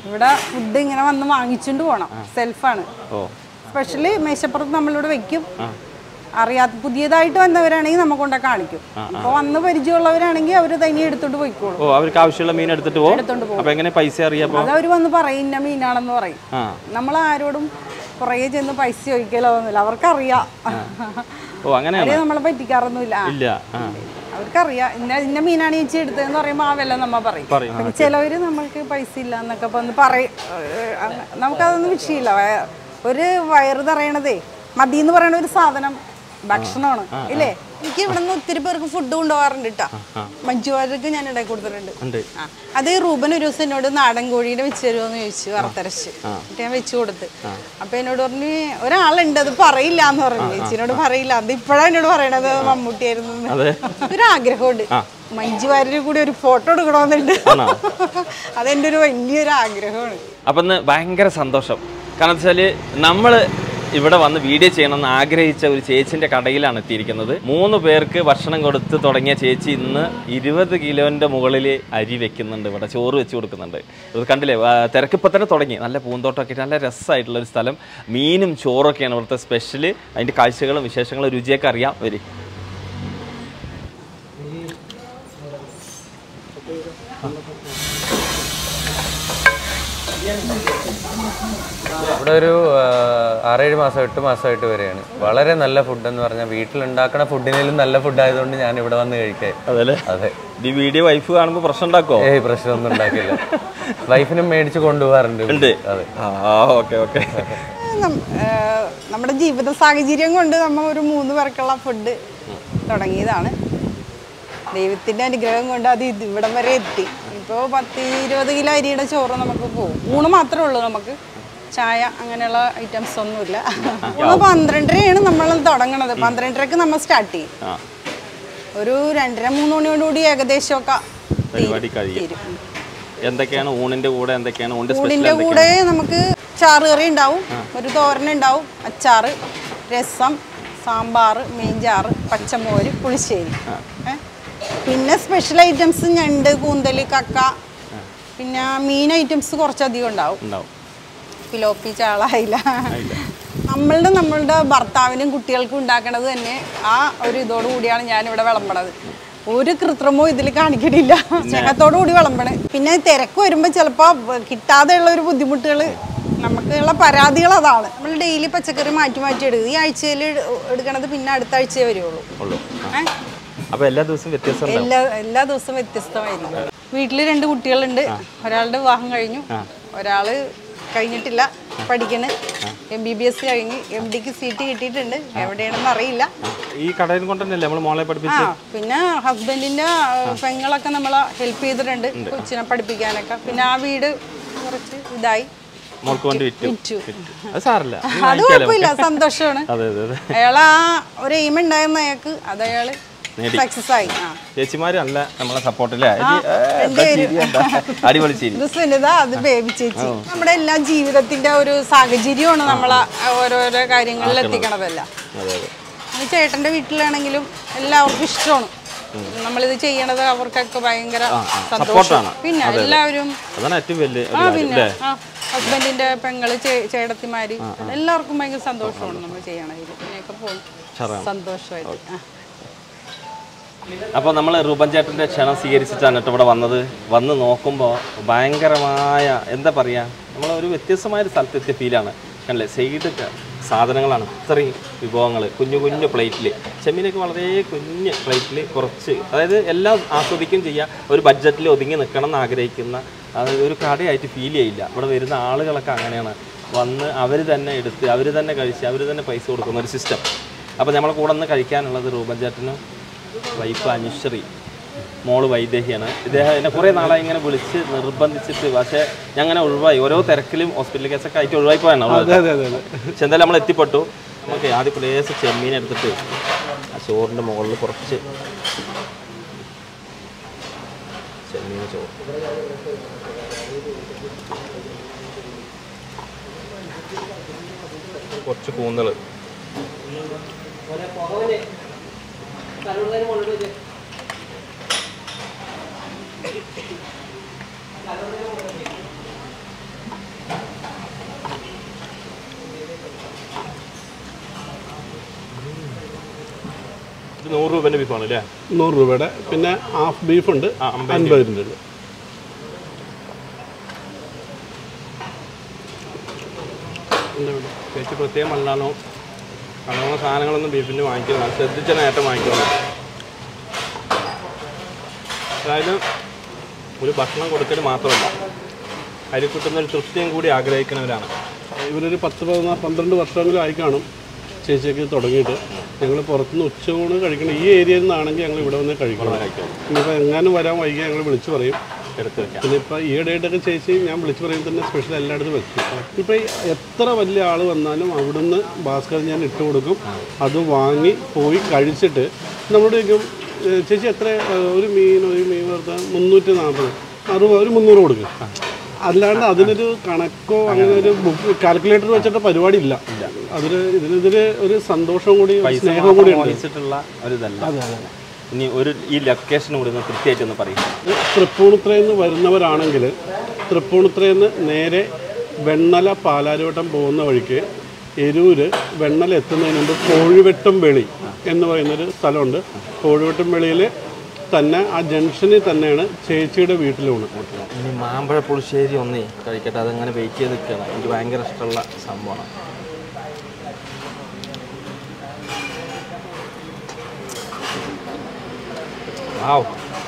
ഇവിടെ ഫുഡ് ഇങ്ങനെ വന്ന് വാങ്ങിച്ചുകൊണ്ട് പോകണം സെൽഫാണ് ഓ സ്പെഷ്യലി മേശപ്പുറത്ത് നമ്മളിവിടെ വെക്കും അറിയാത്ത പുതിയതായിട്ട് വന്നവരാണെങ്കിൽ നമുക്ക് കൊണ്ടേ കാണിക്കും ഇപ്പോൾ വന്ന് പരിചയമുള്ളവരാണെങ്കിൽ അവർ തനി എടുത്തോണ്ട് പോയിക്കോളും ഓ അവർക്ക് ആവശ്യമുള്ള മീൻ എടുത്തിട്ട് പോകും എടുത്തോണ്ട് പോകും അപ്പൊ എങ്ങനെ പൈസ അറിയാപ്പോ അതവർ വന്ന് പറയും ഇന്ന മീനാണെന്ന് പറയും ആ നമ്മൾ ആരോടും പുറകെ ചെന്ന് പൈസ ചോദിക്കലോ ഒന്നുമില്ല അവർക്കറിയാം ഓ അങ്ങനെയാണ് അവരെ നമ്മളെ പറ്റിക്കാറൊന്നുമില്ല ആ. ഇല്ല ആ അവർക്കറിയാം ഇന്ന ഇന്ന മീനാണ് ചേച്ചി എടുത്തതെന്ന് പറയുമ്പോൾ ആ വില നമ്മ പറയും പറയും പിന്നെ ചിലവര് നമ്മൾക്ക് പൈസ ഇല്ല എന്നൊക്കെ വന്ന് പറയും നമുക്കതൊന്നും വിഷയമില്ല വയ- ഒരു വയറ് തറയണതേ മതി എന്ന് പറയുന്ന ഒരു സാധനം ഭക്ഷണമാണ് ഇല്ലേ എനിക്ക് ഇവിടെ നിന്ന് ഒത്തിരി പേർക്ക് ഫുഡ് കൊണ്ടുപോകാറുണ്ട് കേട്ടോ മഞ്ജുവാർക്ക് ഞാൻ ഉണ്ടാക്കി കൊടുത്തിട്ടുണ്ട് ഉണ്ട് ആ. അത് റൂബൻ ഒരു ദിവസം എന്നോട് നാടൻ കോഴിയുടെ വെച്ച് തരുമോന്ന് ചോദിച്ചു വറുത്തരച്ച് എന്നിട്ട് ഞാൻ വെച്ച് കൊടുത്ത് അപ്പൊ എന്നോട് പറഞ്ഞു ഒരാളുണ്ട് അത് പറയില്ല എന്ന് പറഞ്ഞു ചേച്ചിനോട് പറയില്ല അത് ഇപ്പോഴാണ് എന്നോട് പറയണത് മമ്മൂട്ടിയായിരുന്നു എന്ന്." അതെ ഒരു ആഗ്രഹമുണ്ട് മഞ്ജു വാര്യര് കൂടി ഒരു ഫോട്ടോ എടുക്കണമെന്നുണ്ട് അതെന്റെ ഒരു വലിയൊരു ആഗ്രഹമാണ് അപ്പം ഇന്ന് ഭയങ്കര സന്തോഷം കാരണം വെച്ചാൽ നമ്മൾ ഇവിടെ വന്ന് വീഡിയോ ചെയ്യണമെന്ന് ആഗ്രഹിച്ച ഒരു ചേച്ചിൻ്റെ കടയിലാണ് എത്തിയിരിക്കുന്നത് മൂന്ന് പേർക്ക് ഭക്ഷണം കൊടുത്ത് തുടങ്ങിയ ചേച്ചി ഇന്ന് ഇരുപത് കിലോൻ്റെ മുകളിൽ അരി വെക്കുന്നുണ്ട് ഇവിടെ ചോറ് വെച്ച് കൊടുക്കുന്നുണ്ട് ഇത് കണ്ടില്ലേ ആ, തിരക്കിപ്പോൾ തന്നെ തുടങ്ങി നല്ല പൂന്തോട്ടമൊക്കെ ആയിട്ട് നല്ല രസമായിട്ടുള്ള ഒരു സ്ഥലം മീനും ചോറൊക്കെയാണ് ഇവിടുത്തെ സ്പെഷ്യൽ അതിൻ്റെ കാഴ്ചകളും വിശേഷങ്ങളും രുചിയൊക്കെ അറിയാം വരി ഇവിടെ ഒരു ആ, ആറേഴ് മാസം എട്ട് മാസമായിട്ട് വരെയാണ് വളരെ നല്ല ഫുഡ് എന്ന് പറഞ്ഞാൽ വീട്ടിലുണ്ടാക്കുന്ന ഫുഡിനേലും നല്ല ഫുഡ് ആയതുകൊണ്ട് ഞാൻ ഇവിടെ വന്ന് കഴിക്കാൻ അതല്ലേ അതെ ഈ വീഡിയോ വൈഫ് കാണുമ്പോൾ പ്രശ്നം ഉണ്ടാക്കുമോ ഏയ് പ്രശ്നമൊന്നും ഉണ്ടാക്കില്ല വൈഫിനും മേടിച്ച് കൊണ്ടുപോകാറുണ്ട് ഉണ്ട് അതെ ആ ഓക്കെ ഓക്കെ നം- ഏഹ് നമ്മുടെ ജീവിത സാഹചര്യം കൊണ്ട് നമ്മൾ ഒരു മൂന്ന് പേർക്കുള്ള ഫുഡ് തുടങ്ങിയതാണ് ദൈവത്തിൻ്റെ അനുഗ്രഹം കൊണ്ട് അത് ഇത് ഇവിടം വരെ എത്തി ഇപ്പോൾ പത്ത് ഇരുപത് കിലോ അരിയുടെ ചോറ് നമുക്ക് പോകും ഊണ് മാത്രമേ ഉള്ളൂ നമുക്ക് ചായ അങ്ങനെയുള്ള ഐറ്റംസ് ഒന്നുമില്ല ഊണ് പന്ത്രണ്ടരയാണ് നമ്മൾ തുടങ്ങണത് പന്ത്രണ്ടരക്ക് നമ്മൾ സ്റ്റാർട്ട് ചെയ്യും ആ ഒരു രണ്ടര മൂന്ന് മണിയോടുകൂടി ഏകദേശമൊക്കെ പരിപാടി കഴിയും തീരും എന്തൊക്കെയാണ് ഊണിന്റെ കൂടെ എന്തൊക്കെയാണ് ഊണിന്റെ സ്പെഷ്യൽ ഊണിന്റെ കൂടെ നമുക്ക് ചാറ് കറി ഉണ്ടാവും ഒരു തോരൻ ഉണ്ടാവും അച്ചാറ് രസം സാമ്പാർ മീൻചാറ് പച്ചമോര് പുളിശ്ശേരി ഏ? പിന്നെ സ്പെഷ്യൽ ഐറ്റംസ് ഞണ്ട് കൂന്തൽ കക്ക പിന്നെ മീൻ ഐറ്റംസ് കുറച്ചധികം ഉണ്ടാവും ഉണ്ടാവും പിലോപ്പി ചാളായില്ല നമ്മളുടെ നമ്മളുടെ ഭർത്താവിനും കുട്ടികൾക്കും ഉണ്ടാക്കണത് തന്നെ ആ ഒരു ഇതോടു കൂടിയാണ് ഞാൻ ഇവിടെ വിളമ്പണത് ഒരു കൃത്രിമവും ഇതിൽ കാണിക്കണില്ല സ്നേഹത്തോടു കൂടി വിളമ്പണ് പിന്നെ തിരക്ക് വരുമ്പോൾ ചിലപ്പോൾ കിട്ടാതെയുള്ള ഒരു ബുദ്ധിമുട്ടുകൾ നമുക്കുള്ള പരാതികൾ അതാണ് നമ്മൾ ഡെയിലി പച്ചക്കറി മാറ്റി മാറ്റി എടുക്കും ഈ ആഴ്ചയിൽ എടുക്കണത് പിന്നെ അടുത്ത ആഴ്ചയെ വരുള്ളൂ ഉള്ളൂ ഏ? അപ്പൊ എല്ലാ ദിവസവും വ്യത്യസ്തം ഉണ്ടാവും എല്ലാ എല്ലാ ദിവസവും വ്യത്യസ്തമായിരിക്കും വീട്ടിൽ രണ്ട് കുട്ടികളുണ്ട് ഒരാളുടെ വിവാഹം കഴിഞ്ഞു ഒരാള് കഴിഞ്ഞിട്ടില്ല പഠിക്കണ് എം ബി ബി എസ് കഴിഞ്ഞ് എം ഡിക്ക് സീറ്റ് കിട്ടിയിട്ടുണ്ട് എവിടെയാണെന്ന് അറിയില്ല ഈ കടയിൽ കൊണ്ട് തന്നെയല്ലേ നമ്മൾ മോളെ ആ പഠിപ്പിച്ച് പിന്നെ ഹസ്ബൻഡിന്റെ ആ, പെങ്ങളൊക്കെ നമ്മളെ ഹെൽപ്പ് ചെയ്തിട്ടുണ്ട് കൊച്ചിനെ പഠിപ്പിക്കാനൊക്കെ പിന്നെ ആ വീട് കുറച്ച് ഇതായി മോൾക്ക് വേണ്ടി വിറ്റു വിറ്റു അത് സാറില്ല അത് കുഴപ്പമില്ല സന്തോഷമാണ് അതെ അതെ അതെ അയാൾ ആ ഒരു എയിം ഉണ്ടായിരുന്ന അയാൾക്ക് അത് അയാള് സക്സസ് ആയി ആ ചേച്ചിമാര് നല്ല നമ്മളെ സപ്പോർട്ടില്ലേ രണ്ടുപേരും. അടിപൊളി ചിരി ഇത് സുനിത അത് ബേബി ചേച്ചി നമ്മുടെ എല്ലാ ജീവിതത്തിന്റെ ഒരു സാഹചര്യമാണ് നമ്മളെ ഓരോരോ കാര്യങ്ങളിൽ എത്തിക്കണതല്ല അതെ അതെ ഇനി ചേട്ടന്റെ വീട്ടിലാണെങ്കിലും എല്ലാവർക്കും ഇഷ്ടമാണ് നമ്മളിത് ചെയ്യണത് അവർക്കൊക്കെ ഭയങ്കര സന്തോഷം സപ്പോർട്ടാണ് പിന്നെ എല്ലാവരും അതാണ് ഏറ്റവും വലിയ ഒരു ആ കാര്യം പിന്നെ അല്ലേ ആ ഹസ്ബൻഡിന്റെ പെങ്ങള് ചേ- ചേട്ടത്തിമാര് എല്ലാവർക്കും ഭയങ്കര സന്തോഷമാണ് നമ്മൾ ചെയ്യണതിൽ പിന്നെയൊക്കെ പോകും സന്തോഷമായിട്ട് ആ അപ്പോൾ നമ്മൾ റൂബൻ ചേട്ടൻ്റെ ക്ഷണം സ്വീകരിച്ചിട്ടാണ് കേട്ടോ ഇവിടെ വന്നത് വന്ന് നോക്കുമ്പോൾ ഭയങ്കരമായ എന്താ പറയുക നമ്മൾ ഒരു വ്യത്യസ്തമായ ഒരു സ്ഥലത്തെത്തിയ ഫീലാണ് കണ്ടില്ലേ സൈഡ് സാധനങ്ങളാണ് ഇത്രയും വിഭവങ്ങൾ കുഞ്ഞു കുഞ്ഞു പ്ലേറ്റിൽ ചെമ്മീനൊക്കെ വളരെ കുഞ്ഞ് പ്ലേറ്റിൽ കുറച്ച് അതായത് എല്ലാം ആസ്വദിക്കുകയും ചെയ്യാം ഒരു ബഡ്ജറ്റിൽ ഒതുങ്ങി നിൽക്കണം എന്ന് ആഗ്രഹിക്കുന്ന അത് ഒരു കടയായിട്ട് ഫീൽ ചെയ്യില്ല ഇവിടെ വരുന്ന ആളുകളൊക്കെ അങ്ങനെയാണ് വന്ന് അവർ തന്നെ എടുത്ത് അവർ തന്നെ കഴിച്ച് അവർ തന്നെ പൈസ കൊടുക്കുന്ന ഒരു സിസ്റ്റം അപ്പോൾ നമ്മളെ കൂടെ നിന്ന് കഴിക്കാനുള്ളത് റൂബൻ ചേട്ടനും വൈഫ് അനുശ്രീ മോള് വൈദേഹിയാണ് ഇദ്ദേഹം എന്നെ കുറേ നാളായി ഇങ്ങനെ വിളിച്ച് നിർബന്ധിച്ചിട്ട് പക്ഷേ ഞാൻ അങ്ങനെ ഒഴിവായി ഓരോ തിരക്കിലും ഹോസ്പിറ്റൽ കേസൊക്കെ ആയിട്ട് ഒഴിവായി പോയാണ് പക്ഷെ എന്തായാലും നമ്മൾ എത്തിപ്പെട്ടു നമുക്ക് ആദ്യം കുറേശ്ശെ ചെമ്മീൻ എടുത്തിട്ട് ആ ചോറിൻ്റെ മുകളിൽ കുറച്ച് ചെമ്മീൻ ചോറ് കുറച്ച് കൂന്തൽ ഇത് നൂറ് രൂപേൻ്റെ ബീഫാണ് അല്ലേ നൂറ് രൂപയുടെ പിന്നെ ഹാഫ് ബീഫ് ഉണ്ട് ആ, അമ്പത് അൻപതിൻ്റെ ഉണ്ട് ചേച്ചി പ്രത്യേകം അല്ലാണോ അങ്ങനെ സാധനങ്ങളൊന്നും ബീഫിന് വാങ്ങിക്കില്ല ശ്രദ്ധിച്ച നേട്ടം വാങ്ങിക്കണം അതായത് ഒരു ഭക്ഷണം കൊടുക്കൽ മാത്രമല്ല അരി കിട്ടുന്ന ഒരു തൃപ്തിയും കൂടി ആഗ്രഹിക്കുന്നവരാണ് ഇവരൊരു പത്ത് പതിനാ പന്ത്രണ്ട് വർഷമെങ്കിലും ആയി കാണും ചേച്ചിയൊക്കെ തുടങ്ങിയിട്ട് ഞങ്ങൾ പുറത്തുനിന്ന് ഉച്ചയൂണ് കഴിക്കണം ഈ ഏരിയയിൽ നിന്നാണെങ്കിൽ ഞങ്ങൾ ഇവിടെ വന്ന് കഴിക്കണം ഇനിയിപ്പോൾ എങ്ങാനും വരാൻ വൈകി ഞങ്ങൾ വിളിച്ചു പറയും എടുത്ത് വെക്കാം പിന്നെ ഇപ്പോൾ ഈയിടെയായിട്ടൊക്കെ ചേച്ചി ഞാൻ വിളിച്ചു പറയുമ്പോൾ തന്നെ സ്പെഷ്യൽ എല്ലായിടത്തും വെക്കും ഇപ്പോൾ ഈ എത്ര വലിയ ആൾ വന്നാലും അവിടുന്ന് ഭാസ്കർ ഞാൻ ഇട്ട് കൊടുക്കും അത് വാങ്ങി പോയി കഴിച്ചിട്ട് നമ്മളോട് ചോദിക്കും "ഏ, ചേച്ചി എത്ര ഏ, ഒരു മീൻ ഒരു മീൻ വെറുതെ മുന്നൂറ്റി നാൽപ്പത് അറുപത് ഒരു മുന്നൂറ് കൊടുക്കും അല്ലാണ്ട് അതിനൊരു കണക്കോ അങ്ങനെ ഒരു ബുക്ക് കാൽക്കുലേറ്റർ വെച്ചിട്ട് പരിപാടി ഇല്ല അതിന് ഇതിനെതിരെ ഒരു സന്തോഷം കൂടി ഒരു സ്നേഹം കൂടി ഉണ്ട് മോഹിച്ചിട്ടുള്ള ഒരു ഇതല്ല ഇനി ഒരു ഈ ലൊക്കേഷൻ കൂടി ഒന്ന് കൃത്യമായിട്ട് ഒന്ന് പറയും തൃപ്പൂണിത്തുറയിൽ നിന്ന് വരുന്നവരാണെങ്കിൽ തൃപ്പൂണിത്തുറയിൽ നിന്ന് നേരെ വെണ്ണല പാലാരിവട്ടം പോകുന്ന വഴിക്ക് എരൂര് വെണ്ണല എത്തുന്നതിന് മുമ്പ് കോഴിവെട്ടം വെളി എന്ന് പറയുന്നൊരു സ്ഥലമുണ്ട് കോഴിവെട്ടം വെളിയിൽ തന്നെ ആ ജംഗ്ഷനിൽ തന്നെയാണ് ചേച്ചിയുടെ വീട്ടിലൂണ് ഇനി മാമ്പഴ പുളിശ്ശേരി ഒന്നേ കഴിക്കട്ടെ അതങ്ങനെ വെയിറ്റ് ചെയ്ത് നിൽക്കുകയാണ് എനിക്ക് ഭയങ്കര ഇഷ്ടമുള്ള സംഭവമാണ് വാവ്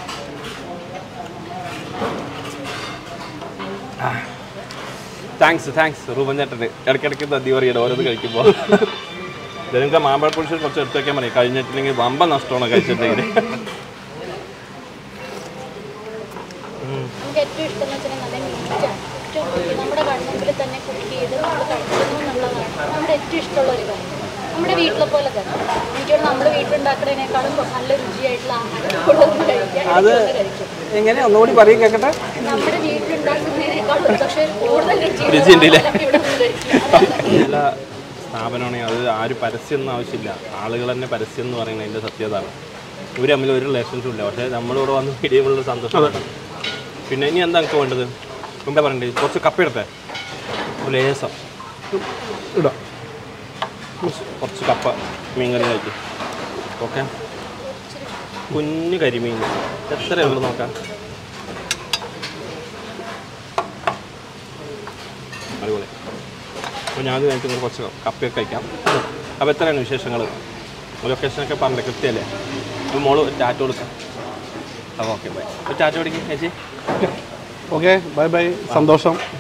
താങ്ക്സ് താങ്ക്സ് റൂപൻ ചേട്ടന് ഇടയ്ക്കിടയ്ക്ക് നന്ദി പറയണം ഓരോന്ന് കഴിക്കുമ്പോൾ നിങ്ങൾക്ക് മാമ്പഴ പുളിശ്ശേരി കുറച്ച് എടുത്ത് വെക്കാൻ മതി കഴിഞ്ഞിട്ടില്ലെങ്കിൽ വമ്പ നഷ്ടമാണ് കഴിച്ചിട്ടുണ്ടെങ്കിൽ നമുക്ക് ഏറ്റവും ഇഷ്ടം എന്ന് വെച്ചാൽ നല്ല മീറ്റാണ് ഏറ്റവും കൂടുതൽ നമ്മുടെ കൺമുമ്പിൽ തന്നെ കുക്ക് ചെയ്ത് നമ്മൾ കഴിക്കുന്നു എന്നുള്ളതാണ് നമ്മുടെ ഏറ്റവും ഇഷ്ടമുള്ള ഒരു കാര്യം നമ്മുടെ വീട്ടിലെ പോലെ തന്നെ എനിക്ക് തോന്നുന്നു നമ്മുടെ വീട്ടിലുണ്ടാക്കുന്നതിനേക്കാളും നല്ല രുചിയായിട്ടുള്ള ആഹാരം കഴിക്കാൻ അത് കഴിക്കും എങ്ങനെ ഒന്നുകൂടി പറയും കേൾക്കട്ടെ നമ്മുടെ വീട്ടിലുണ്ടാക്കുന്നതിനേക്കാൾ ഒരു പക്ഷേ കൂടുതൽ രുചിയുള്ള രുചിയുണ്ടല്ലേ? ആഹാരം ഇവിടെ നിന്ന് കഴിക്കും നല്ല സ്ഥാപനമാണെങ്കിൽ അത് ആരും പരസ്യമൊന്നും ആവശ്യമില്ല ആളുകൾ തന്നെ പരസ്യം എന്ന് പറയുന്നത് അതിൻ്റെ സത്യതാണ് ഇവർ തമ്മിൽ ഒരു റിലേഷൻസും ഇല്ല പക്ഷേ നമ്മളിവിടെ വന്ന് മീഡിയമുള്ള സന്തോഷം പിന്നെ ഇനി എന്താ എനിക്ക് വേണ്ടത് എന്താ പറയണ്ടേ കുറച്ച് കപ്പ എടുത്തേ ഒരു ലേസം ഇടാം കുറച്ച് കപ്പ മീൻകറി കഴിക്കും ഓക്കെ കുഞ്ഞു കരിമീൻ എത്ര ഉള്ളു നോക്കാം അടിപൊളി അപ്പോൾ ഞാൻ കഴിഞ്ഞിട്ട് ഇങ്ങനെ കുറച്ച് കപ്പയൊക്കെ കഴിക്കാം അപ്പോൾ എത്രയാണ് വിശേഷങ്ങൾ ലൊക്കേഷനൊക്കെ പറഞ്ഞില്ല കൃത്യമല്ലേ അപ്പോൾ മോള് ടാറ്റ കൊടുക്കാം അപ്പോൾ ഓക്കെ ബൈ അപ്പോൾ ടാറ്റ കൊടുക്കും ചേച്ചി ഓക്കെ ബൈ ബൈ സന്തോഷം